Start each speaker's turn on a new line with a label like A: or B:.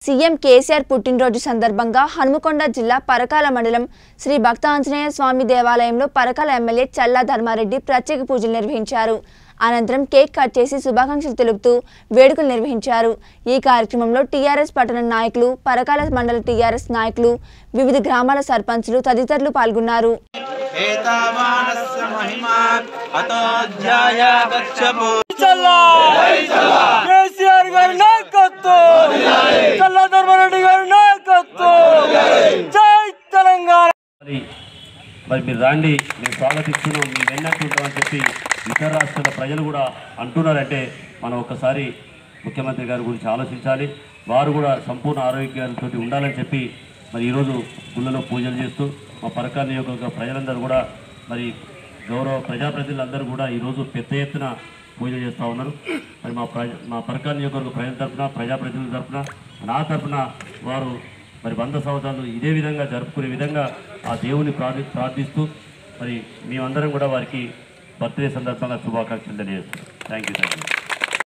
A: CM KCR పుట్టినరోజు సందర్భంగా హనుమకొండ జిల్లా పరకాల మండలం శ్రీ భక్త ఆంజనేయ స్వామి దేవాలయంలో పరకాల ఎమ్మెల్యే చల్లా ధర్మారెడ్డి ప్రత్యేక పూజలు నిర్వహించారు అనంతరం కేక్ కట్ చేసి శుభాకాంక్షలు తెలుపుతూ వేడుకలు నిర్వహించారు ఈ కార్యక్రమంలో టీఆర్ఎస్ పట్టణ నాయకులు పరకాల మండల టీఆర్ఎస్ నాయకులు వివిధ గ్రామాల సర్పంచులు తదితరులు పాల్గొన్నారు
B: एतावानस्य महिमा अतोऽध्याय गच्छपो
C: చల్లా కేసీఆర్ గారి నాయకత్వం చల్లా ధర్మారెడ్డి గారి నాయకత్వం జై తెలంగాణ
D: మరి మరి మీరు రాండి మేము స్వాగతిస్తున్నాం మేము వెన్నట్టుంటామని చెప్పి ఇతర రాష్ట్రాల ప్రజలు కూడా అంటున్నారంటే మనం ఒక్కసారి ముఖ్యమంత్రి గారి గురించి ఆలోచించాలి వారు కూడా సంపూర్ణ ఆరోగ్యాలతో ఉండాలని చెప్పి మరి ఈరోజు గుళ్ళలో పూజలు చేస్తూ మా పరకాల నియోజకవర్గ ప్రజలందరూ కూడా మరి గౌరవ ప్రజాప్రతినిధులందరూ కూడా ఈరోజు పెద్ద ఎత్తున పూజలు చేస్తూ ఉన్నారు మరి మా ప్రజ మా పరకాల నియోజకవర్గ ప్రజల తరఫున ప్రజాప్రతినిధుల తరఫున నా తరఫున వారు మరి వంద సంవత్సరాలు ఇదే విధంగా జరుపుకునే విధంగా ఆ దేవుని ప్రార్థి ప్రార్థిస్తూ మరి మేమందరం కూడా వారికి బర్త్డే సందర్భంగా శుభాకాంక్షలు తెలియజేస్తున్నాం థ్యాంక్ యూ థ్యాంక్ యూ